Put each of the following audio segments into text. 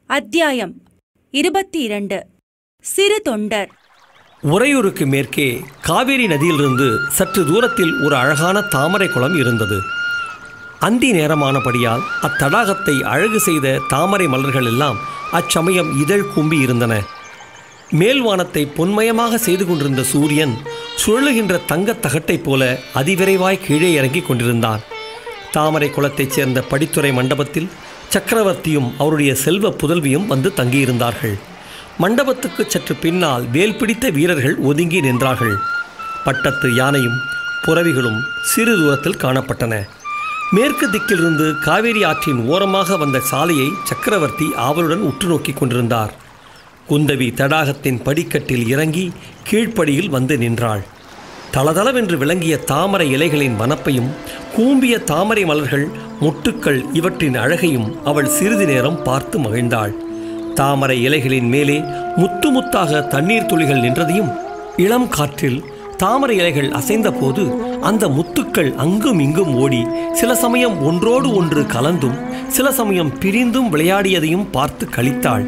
அத்தியாயம் இருபத்தி இரண்டு சிறு தொண்டர் உறையூருக்கு மேற்கே காவேரி நதியிலிருந்து சற்று தூரத்தில் ஒரு அழகான தாமரை குளம் இருந்தது அந்தி நேரமானபடியால் அத்தடாகத்தை அழகு செய்த தாமரை மலர்கள் எல்லாம் அச்சமயம் இதழ் கும்பி இருந்தன மேல்வானத்தை பொன்மயமாக செய்து கொண்டிருந்த சூரியன் சுழலுகின்ற தங்கத் தகட்டைப் போல அதிவிரைவாய் கீழே இறங்கிக் கொண்டிருந்தான் தாமரை குளத்தைச் சேர்ந்த படித்துறை மண்டபத்தில் சக்கரவர்த்தியும் அவருடைய செல்வ புதல்வியும் வந்து தங்கியிருந்தார்கள் மண்டபத்துக்கு சற்று பின்னால் வேல் பிடித்த வீரர்கள் ஒதுங்கி நின்றார்கள் பட்டத்து யானையும் புறவிகளும் சிறு தூரத்தில் காணப்பட்டன மேற்கு திக்கிலிருந்து காவேரி ஆற்றின் ஓரமாக வந்த சாலையை சக்கரவர்த்தி ஆவலுடன் உற்று நோக்கிக் கொண்டிருந்தார் குந்தவி தடாகத்தின் படிக்கட்டில் இறங்கி கீழ்ப்படியில் வந்து நின்றாள் தளதளவென்று விளங்கிய தாமரை இலைகளின் வனப்பையும் கூம்பிய தாமரை மலர்கள் மொட்டுக்கள் இவற்றின் அழகையும் அவள் சிறிது நேரம் பார்த்து மகிழ்ந்தாள் தாமரை இலைகளின் மேலே முத்து முத்தாக தண்ணீர் துளிகள் நின்றதையும் இளம் காற்றில் தாமரை இலைகள் அசைந்தபோது அந்த முத்துக்கள் அங்கும் இங்கும் ஓடி சில சமயம் ஒன்றோடு ஒன்று கலந்தும் சில சமயம் பிரிந்தும் விளையாடியதையும் பார்த்து கழித்தாள்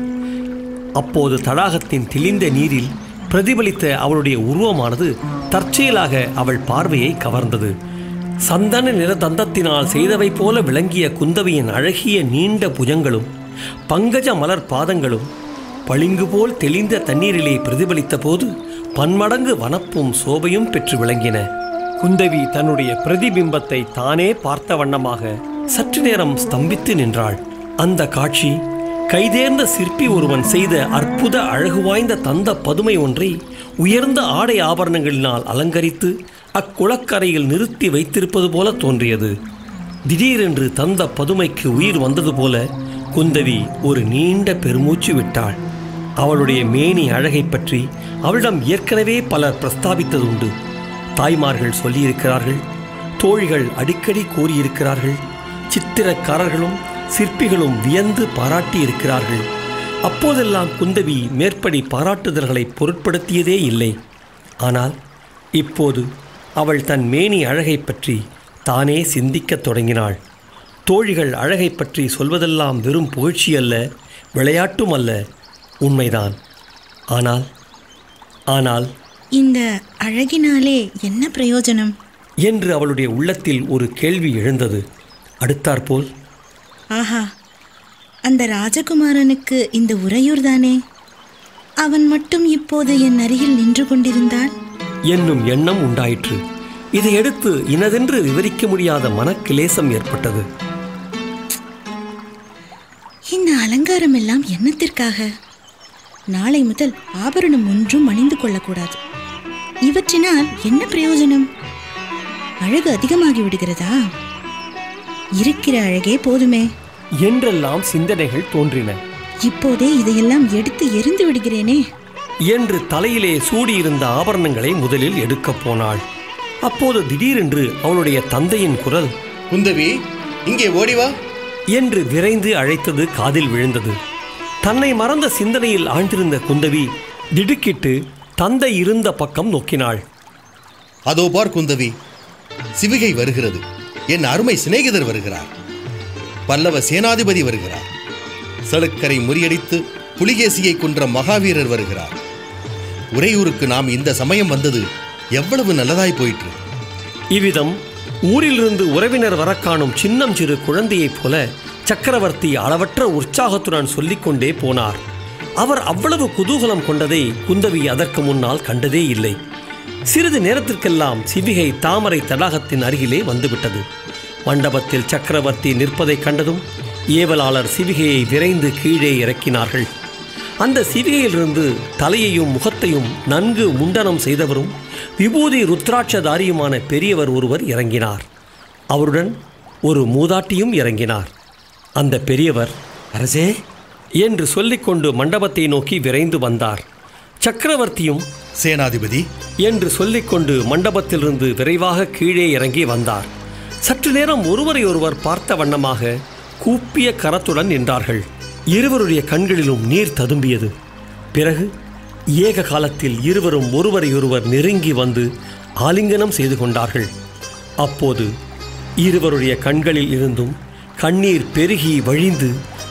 அப்போது தடாகத்தின் தெளிந்த நீரில் பிரதிபலித்த அவளுடைய உருவமானது தற்செயலாக அவள் பார்வையை கவர்ந்தது சந்தன நிற தந்தத்தினால் செய்தவை போல விளங்கிய குந்தவியின் அழகிய நீண்ட புஜங்களும் பங்கஜ மலர் பாதங்களும் பளிங்கு போல் தெளிந்த தண்ணீரிலே பிரதிபலித்த போது பன்மடங்கு வனப்பும் சோபையும் பெற்று விளங்கின குந்தவி தன்னுடைய பிரதிபிம்பத்தை தானே பார்த்த வண்ணமாக சற்று நேரம் ஸ்தம்பித்து நின்றாள் அந்த காட்சி கைதேர்ந்த சிற்பி ஒருவன் செய்த அற்புத அழகு வாய்ந்த தந்த பதுமை ஒன்றை உயர்ந்த ஆடை ஆபரணங்களினால் அலங்கரித்து அக்குளக்கரையில் நிறுத்தி வைத்திருப்பது போல தோன்றியது திடீரென்று தந்த பதுமைக்கு உயிர் வந்தது போல குந்தவி ஒரு நீண்ட பெருமூச்சு விட்டாள் அவளுடைய மேனி அழகைப் பற்றி அவளிடம் ஏற்கனவே பலர் பிரஸ்தாபித்ததுண்டு தாய்மார்கள் சொல்லியிருக்கிறார்கள் தோழிகள் அடிக்கடி கூறியிருக்கிறார்கள் சித்திரக்காரர்களும் சிற்பிகளும் வியந்து பாராட்டியிருக்கிறார்கள் அப்போதெல்லாம் குந்தவி மேற்படி பாராட்டுதல்களை பொருட்படுத்தியதே இல்லை ஆனால் இப்போது அவள் தன் மேனி அழகைப் பற்றி தானே சிந்திக்கத் தொடங்கினாள் தோழிகள் அழகைப் பற்றி சொல்வதெல்லாம் வெறும் புகழ்ச்சி அல்ல விளையாட்டும் அல்ல உண்மைதான் ஆனால் ஆனால் இந்த அழகினாலே என்ன பிரயோஜனம் என்று அவளுடைய உள்ளத்தில் ஒரு கேள்வி எழுந்தது அடுத்தாற்போல் ஆஹா அந்த ராஜகுமாரனுக்கு இந்த உறையூர் தானே அவன் மட்டும் இப்போது என் அருகில் நின்று கொண்டிருந்தான் என்னும் எண்ணம் உண்டாயிற்று இதையடுத்து இனதென்று விவரிக்க முடியாத மனக்கிலேசம் ஏற்பட்டது இந்த அலங்காரம் எல்லாம் என்னத்திற்காக நாளை முதல் ஆபரணம் ஒன்றும் அணிந்து கொள்ளக்கூடாது இவற்றினால் என்ன பிரயோஜனம் அழகு அதிகமாகி விடுகிறதா இருக்கிற அழகே போதுமே என்றெல்லாம் சிந்தனைகள் தோன்றின இப்போதே இதையெல்லாம் எடுத்து எரிந்து விடுகிறேனே என்று தலையிலே சூடியிருந்த ஆபரணங்களை முதலில் எடுக்கப் போனாள் அப்போது திடீரென்று அவளுடைய தந்தையின் குரல் குந்தவி இங்கே ஓடி வா என்று விரைந்து அழைத்தது காதில் விழுந்தது தன்னை மறந்த சிந்தனையில் ஆழ்ந்திருந்த குந்தவி திடுக்கிட்டு தந்தை இருந்த பக்கம் நோக்கினாள் அதோ பார் குந்தவி சிவிகை வருகிறது என் அருமை சிநேகிதர் வருகிறார் பல்லவ சேனாதிபதி வருகிறார் சளுக்கரை முறியடித்து புலிகேசியை கொன்ற மகாவீரர் வருகிறார் உறையூருக்கு நாம் இந்த சமயம் வந்தது எவ்வளவு நல்லதாய் போயிற்று இவ்விதம் ஊரிலிருந்து உறவினர் வர காணும் சின்னம் சிறு குழந்தையைப் போல சக்கரவர்த்தி அளவற்ற உற்சாகத்துடன் சொல்லிக்கொண்டே போனார் அவர் அவ்வளவு குதூகலம் கொண்டதை குந்தவி அதற்கு முன்னால் கண்டதே இல்லை சிறிது நேரத்திற்கெல்லாம் சிவிகை தாமரை தடாகத்தின் அருகிலே வந்துவிட்டது மண்டபத்தில் சக்கரவர்த்தி நிற்பதைக் கண்டதும் ஏவலாளர் சிவிகையை விரைந்து கீழே இறக்கினார்கள் அந்த சிவிகையிலிருந்து தலையையும் முகத்தையும் நன்கு முண்டனம் செய்தவரும் விபூதி ருத்ராட்சதாரியுமான பெரியவர் ஒருவர் இறங்கினார் அவருடன் ஒரு மூதாட்டியும் இறங்கினார் அந்த பெரியவர் அரசே என்று சொல்லிக்கொண்டு மண்டபத்தை நோக்கி விரைந்து வந்தார் சக்கரவர்த்தியும் சேனாதிபதி என்று சொல்லிக்கொண்டு மண்டபத்திலிருந்து விரைவாக கீழே இறங்கி வந்தார் சற்று நேரம் ஒருவரை ஒருவர் பார்த்த வண்ணமாக கூப்பிய கரத்துடன் நின்றார்கள் இருவருடைய கண்களிலும் நீர் ததும்பியது பிறகு ஏக காலத்தில் இருவரும் ஒருவரையொருவர் நெருங்கி வந்து ஆலிங்கனம் செய்து கொண்டார்கள் அப்போது இருவருடைய கண்களில் இருந்தும் கண்ணீர் பெருகி வழிந்து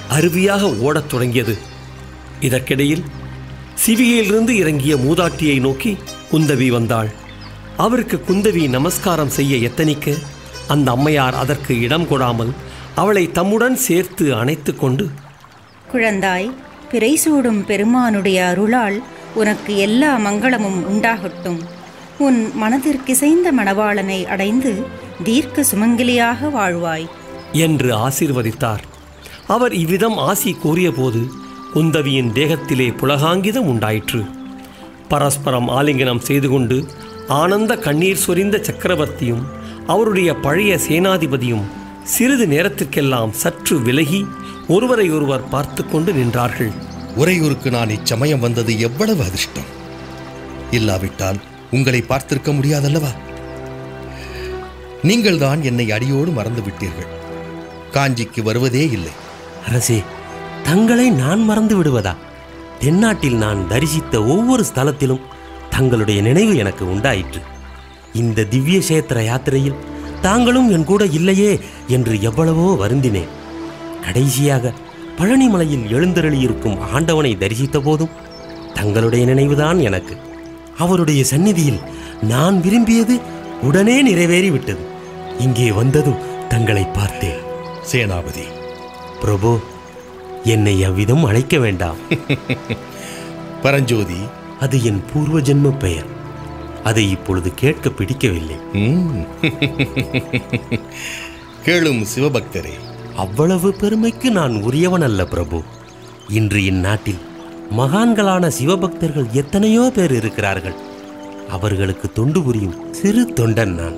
அருவியாக ஓடத் தொடங்கியது இதற்கிடையில் சிவிகையிலிருந்து இறங்கிய மூதாட்டியை நோக்கி குந்தவி வந்தாள் அவருக்கு குந்தவி நமஸ்காரம் செய்ய எத்தனிக்க அந்த அம்மையார் அதற்கு இடம் கொடாமல் அவளை தம்முடன் சேர்த்து அணைத்து கொண்டு குழந்தாய் பிறை சூடும் பெருமானுடைய அருளால் உனக்கு எல்லா மங்களமும் உண்டாகட்டும் உன் மனதிற்கிசைந்த மணவாளனை அடைந்து தீர்க்க சுமங்கலியாக வாழ்வாய் என்று ஆசீர்வதித்தார் அவர் இவ்விதம் ஆசி கூறியபோது குந்தவியின் தேகத்திலே புலகாங்கிதம் உண்டாயிற்று பரஸ்பரம் ஆலிங்கனம் செய்து கொண்டு ஆனந்த கண்ணீர் சொரிந்த சக்கரவர்த்தியும் அவருடைய பழைய சேனாதிபதியும் சிறிது நேரத்திற்கெல்லாம் சற்று விலகி ஒருவரை ஒருவர் பார்த்து கொண்டு நின்றார்கள் உறையூருக்கு நான் இச்சமயம் வந்தது எவ்வளவு அதிர்ஷ்டம் இல்லாவிட்டால் உங்களை பார்த்திருக்க முடியாதல்லவா நீங்கள்தான் என்னை அடியோடு மறந்து விட்டீர்கள் காஞ்சிக்கு வருவதே இல்லை அரசே தங்களை நான் மறந்து விடுவதா தென்னாட்டில் நான் தரிசித்த ஒவ்வொரு ஸ்தலத்திலும் தங்களுடைய நினைவு எனக்கு உண்டாயிற்று இந்த திவ்ய சேத்திர யாத்திரையில் தாங்களும் என் கூட இல்லையே என்று எவ்வளவோ வருந்தினேன் கடைசியாக பழனிமலையில் எழுந்தருளியிருக்கும் ஆண்டவனை தரிசித்த போதும் தங்களுடைய நினைவுதான் எனக்கு அவருடைய சந்நிதியில் நான் விரும்பியது உடனே நிறைவேறிவிட்டது இங்கே வந்ததும் தங்களை பார்த்தேன் சேனாபதி பிரபு என்னை அவ்விதம் அழைக்க வேண்டாம் பரஞ்சோதி அது என் பூர்வ ஜென்ம பெயர் அதை இப்பொழுது கேட்க பிடிக்கவில்லை ம். கேளும் சிவபக்தரே அவ்வளவு பெருமைக்கு நான் உரியவன் அல்ல பிரபு இன்று இந்நாட்டில் மகான்களான சிவபக்தர்கள் எத்தனையோ பேர் இருக்கிறார்கள் அவர்களுக்கு தொண்டு புரியும் சிறு தொண்டன் நான்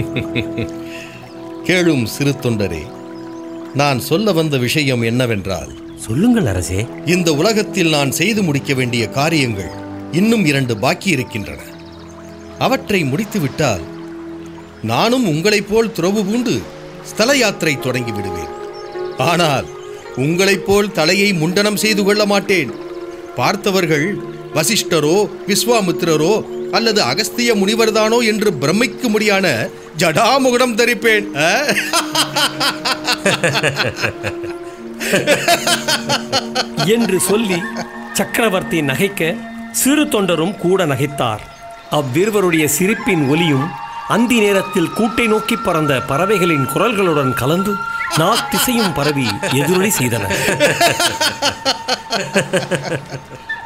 கேளும் சிறு தொண்டரே நான் சொல்ல வந்த விஷயம் என்னவென்றால் சொல்லுங்கள் அரசே இந்த உலகத்தில் நான் செய்து முடிக்க வேண்டிய காரியங்கள் இன்னும் இரண்டு பாக்கி இருக்கின்றன அவற்றை முடித்துவிட்டால் நானும் உங்களைப் போல் துறவு பூண்டு ஸ்தல யாத்திரை தொடங்கி விடுவேன் ஆனால் உங்களைப் போல் தலையை முண்டனம் செய்து கொள்ள மாட்டேன் பார்த்தவர்கள் வசிஷ்டரோ விஸ்வாமித்திரரோ அல்லது அகஸ்திய முனிவர்தானோ என்று பிரமிக்கும்படியான ஜடாமுகுடம் தரிப்பேன் ஆ? என்று சொல்லி சக்கரவர்த்தி நகைக்க சிறு தொண்டரும் கூட நகைத்தார் அவ்விருவருடைய சிரிப்பின் ஒலியும் அந்தி நேரத்தில் கூட்டை நோக்கி பறந்த பறவைகளின் குரல்களுடன் கலந்து நாத்திசையும் பரவி எதிரொலி செய்தன